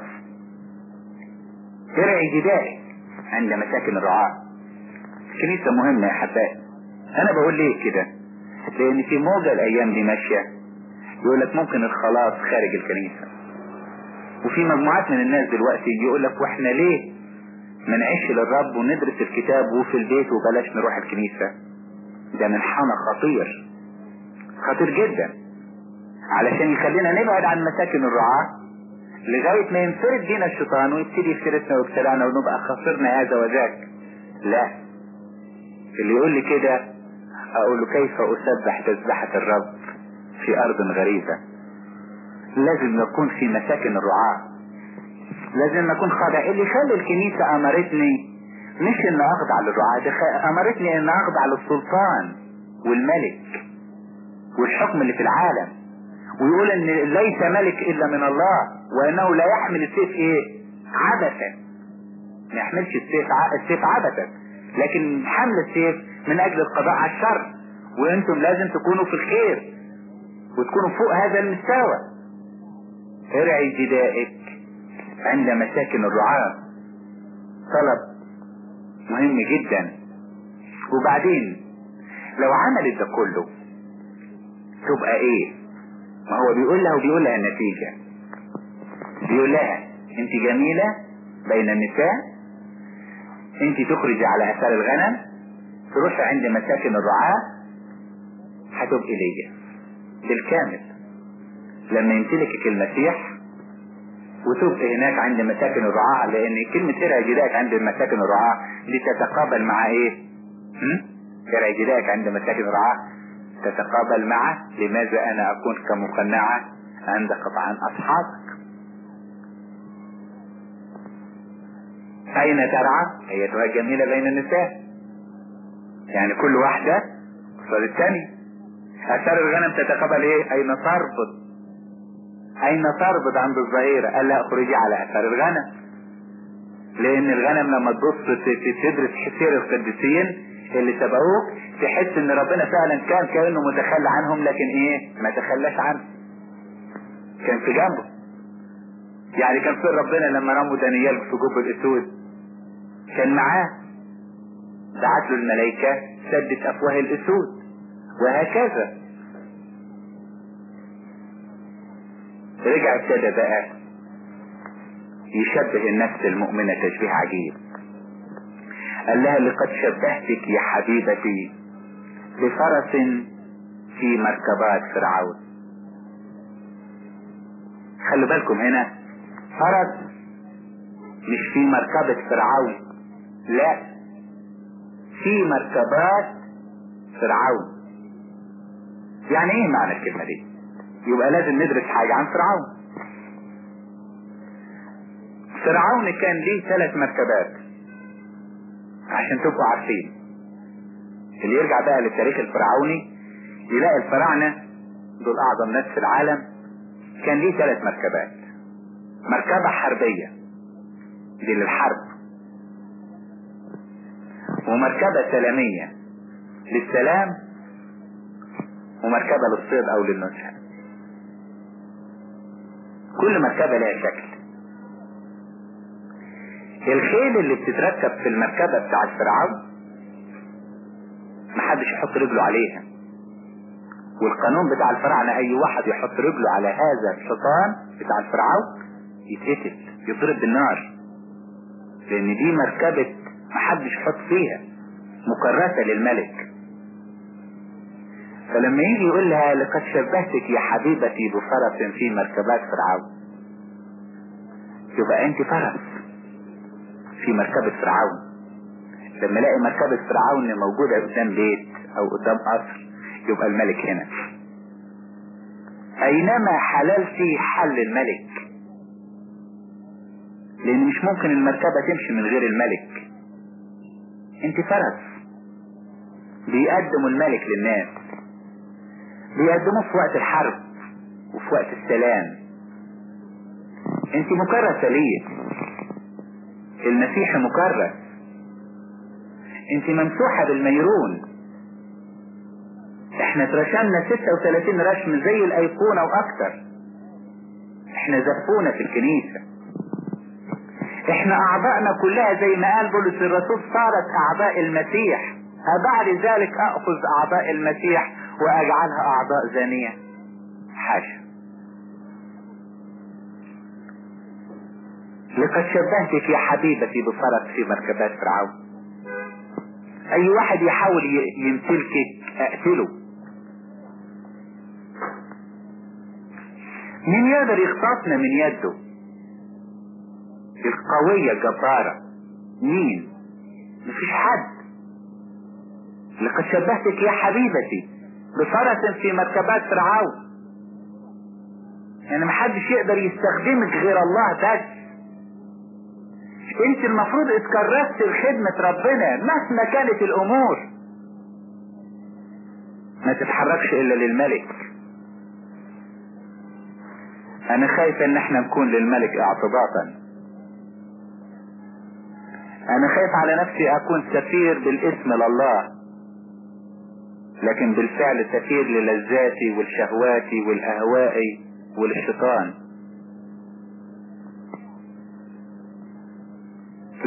ارعي جدائك عند مساكن الرعاة الكنيسة مهمة يا حبايب انا بقول ليه كده لان في موجة الايام دي ماشية يقول لك ممكن الخلاص خارج الكنيسة وفي مجموعات من الناس دلوقتي يقول لك واحنا ليه ما نعيش للرب وندرس الكتاب وفي البيت وبلاش نروح الكنيسة ده منحنى خطير خطير جدا علشان يخلينا نبعد عن مساكن الرعاة لغاية ما ينفرد بينا الشيطان ويبتدي يفترسنا ويبتلعنا ونبقى خسرنا هذا وذاك لا اللي يقول لي كده اقول له كيف اسبح تسبحة الرب في ارض غريبة لازم نكون في مساكن الرعاة لازم نكون خاضع اللي يخلي الكنيسة امرتني مش ان اخضع للرعاة ده امرتني ان اخضع للسلطان والملك والحكم اللي في العالم ويقول ان ليس ملك الا من الله وانه لا يحمل السيف ايه عبثا ما يحملش السيف السيف عبثا لكن حمل السيف من اجل القضاء على الشر وانتم لازم تكونوا في الخير وتكونوا فوق هذا المستوى ارعي جدائك عند مساكن الرعاة طلب مهم جدا وبعدين لو عملت ده كله تبقى ايه ما هو بيقول لها وبيقول لها النتيجة بيقول لها انت جميلة بين النساء انت تخرجي على اثار الغنم تروحي عند مساكن الرعاة هتبقي ليا بالكامل لما يمتلكك المسيح وتبقي هناك عند مساكن الرعاة لان كلمة ترى جداك عند مساكن الرعاة دي تتقابل مع ايه ترى جداك عند مساكن الرعاة تتقابل مع لماذا انا اكون كمقنعة عند قطعان اصحابك اين ترعى ايتها الجميلة بين النساء يعني كل واحدة قصاد الثانية اثار الغنم تتقابل ايه اين تربط اين تربط عند الظهيرة قال لا اخرجي على اثار الغنم لان الغنم لما تبص تدرس سير القديسين اللي سبقوك تحس ان ربنا فعلا كان كانه متخلى عنهم لكن ايه ما تخلاش عنه كان في جنبه يعني كان في ربنا لما رموا دانيال في جب الاسود كان معاه دعت له الملائكة سدت افواه الاسود وهكذا رجع ابتدى بقى يشبه النفس المؤمنة تشبيه عجيب قال لها لقد شبهتك يا حبيبتي بفرس في مركبات فرعون خلوا بالكم هنا فرس مش في مركبة فرعون لا في مركبات فرعون يعني ايه معنى الكلمة دي يبقى لازم ندرس حاجة عن فرعون فرعون كان ليه ثلاث مركبات عشان تبقوا عارفين اللي يرجع بقى للتاريخ الفرعوني يلاقي الفراعنة دول اعظم ناس في العالم كان ليه ثلاث مركبات مركبة حربية دي للحرب ومركبة سلامية للسلام ومركبة للصيد او للنزهة كل مركبة لها شكل الخيل اللي بتتركب في المركبة بتاعت فرعون محدش يحط رجله عليها والقانون بتاع الفراعنة اي واحد يحط رجله على هذا الشيطان بتاع الفرعون يتقتل يضرب بالنار لان دي مركبة محدش يحط فيها مكرسة للملك فلما يجي يقول لها لقد شبهتك يا حبيبتي بفرس في مركبات فرعون يبقى انت فرس في مركبة فرعون لما الاقي مركبة فرعون موجودة قدام بيت او قدام قصر يبقى الملك هنا اينما حللتي حل الملك لان مش ممكن المركبة تمشي من غير الملك انت فرس بيقدموا الملك للناس بيقدموه في وقت الحرب وفي وقت السلام انت مكرسة ليه المسيح مكرس انت ممسوحة بالميرون احنا اترشمنا 36 رشم زي الايقونة واكتر احنا زفونا في الكنيسة احنا اعضائنا كلها زي ما قال بولس الرسول صارت اعضاء المسيح أبعد ذلك اخذ اعضاء المسيح واجعلها اعضاء زانية حاشا لقد شبهتك يا حبيبتي بفرس في مركبات فرعون اي واحد يحاول يمتلكك اقتله مين يقدر يخطفنا من يده القوية الجبارة مين مفيش حد لقد شبهتك يا حبيبتي بفرس في مركبات فرعون يعني محدش يقدر يستخدمك غير الله بس انت المفروض اتكرست لخدمة ربنا مهما كانت الامور ما تتحركش الا للملك انا خايف ان احنا نكون للملك اعتباطا انا خايف على نفسي اكون سفير بالاسم لله لكن بالفعل سفير للذاتي والشهوات والاهواء وللشيطان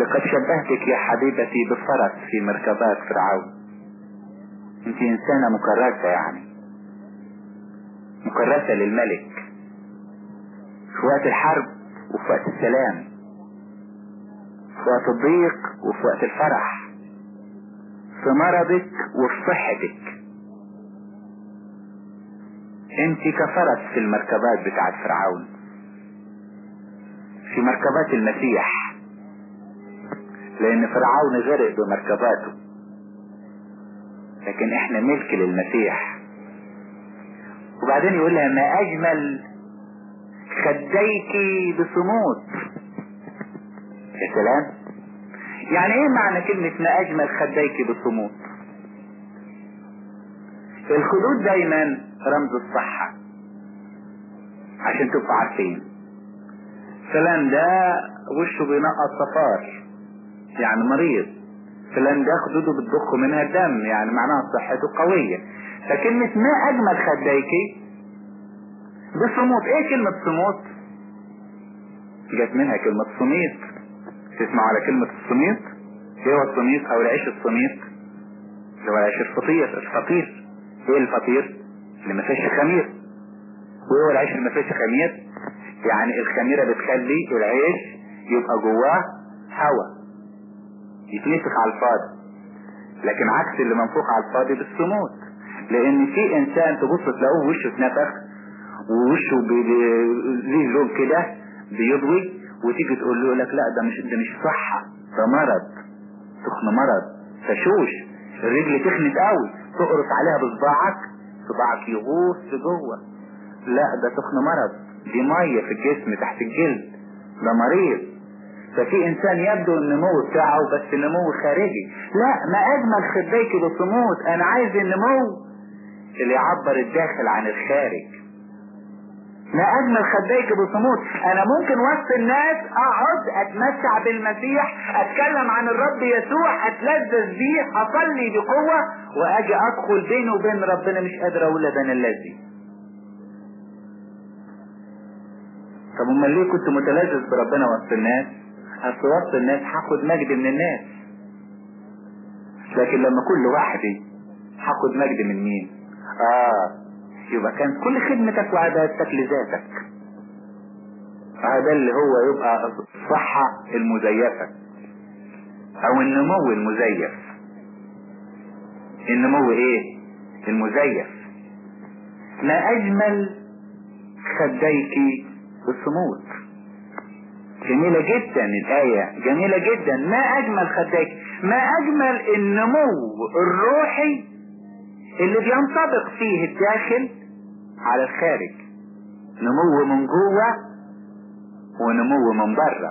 لقد شبهتك يا حبيبتي بفرس في مركبات فرعون انت انسانة مكرسة يعني مكرسة للملك في وقت الحرب وفي وقت السلام في وقت الضيق وفي وقت الفرح في مرضك وفي صحتك انت كفرس في المركبات بتاعت فرعون في مركبات المسيح لان فرعون غرق بمركباته لكن احنا ملك للمسيح وبعدين يقول لها ما اجمل خديك بصمود يا سلام يعني ايه معنى كلمة ما اجمل خديك بصمود الخدود دايما رمز الصحة عشان تبقوا عارفين فلان ده وشه بينقط صفار يعني مريض فلان ده خدوده بتضخ منها الدم يعني معناها صحته قوية فكلمة ما اجمل خديكي بصموت ايه كلمة صموت جت منها كلمة صميت تسمعوا على كلمة الصميت ايه هو الصميت او العيش الصميت اللي هو العيش الفطير الفطير ايه الفطير اللي ما فيش خمير وايه هو العيش اللي ما فيش خمير يعني الخميرة بتخلي العيش يبقى جواه هواء يتنفخ على الفاضي لكن عكس اللي منفوخ على الفاضي بالصمود لان في انسان تبص تلاقوه وشه اتنفخ ووشه بي- بي- ليه لون كده بيضوي وتيجي تقول له لك لا ده مش ده مش صحة ده مرض تخن مرض فشوش الرجل تخنت قوي تقرص عليها بصباعك صباعك يغوص لجوه لا ده تخن مرض دي مية في الجسم تحت الجلد ده مريض ففي انسان يبدو النمو بتاعه بس نمو خارجي لا ما اجمل خديك بصمود انا عايز النمو اللي يعبر الداخل عن الخارج ما اجمل خديك بصمود انا ممكن وسط الناس اقعد اتمتع بالمسيح اتكلم عن الرب يسوع اتلذذ بيه اصلي بقوة واجي ادخل بيني وبين ربنا مش قادر اقول ده انا الذي طب امال ليه كنت متلذذ بربنا وسط الناس اصل وسط الناس هاخد مجد من الناس لكن لما كل لوحدي هاخد مجد من مين اه يبقى كانت كل خدمتك وعبادتك لذاتك هذا اللي هو يبقى الصحة المزيفة او النمو المزيف النمو ايه المزيف ما اجمل خديك بالصمود جميلة جدا الآية جميلة جدا ما أجمل خديك ما أجمل النمو الروحي اللي بينطبق فيه الداخل على الخارج نمو من جوه ونمو من بره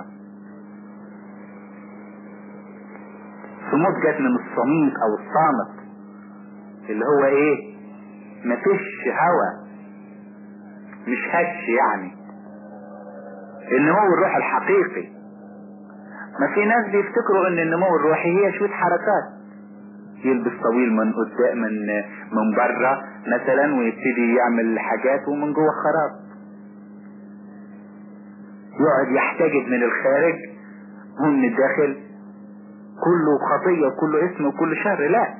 صمود جت من الصميت او الصامت اللي هو ايه مفيش هوا مش هش يعني النمو الروحي الحقيقي ما في ناس بيفتكروا ان النمو الروحي هي شوية حركات يلبس طويل من قدام من من بره مثلا ويبتدي يعمل حاجات ومن جوه خراب يقعد يحتجب من الخارج ومن الداخل كله خطية وكله اسم وكله شر لا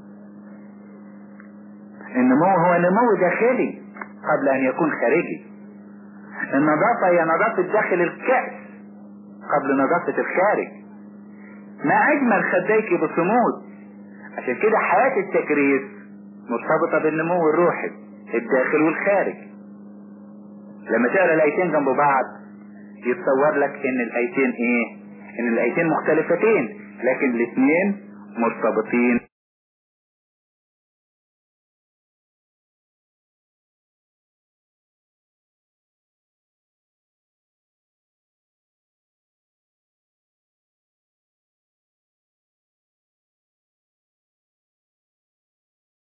النمو هو نمو داخلي قبل ان يكون خارجي النظافة هي نظافة داخل الكأس قبل نظافة الخارج ما اجمل خديك بصمود عشان كده حياة التكريس مرتبطة بالنمو الروحي الداخل والخارج لما تقرا الايتين جنب بعض يتصور لك ان الايتين ايه ان الايتين مختلفتين لكن الاثنين مرتبطين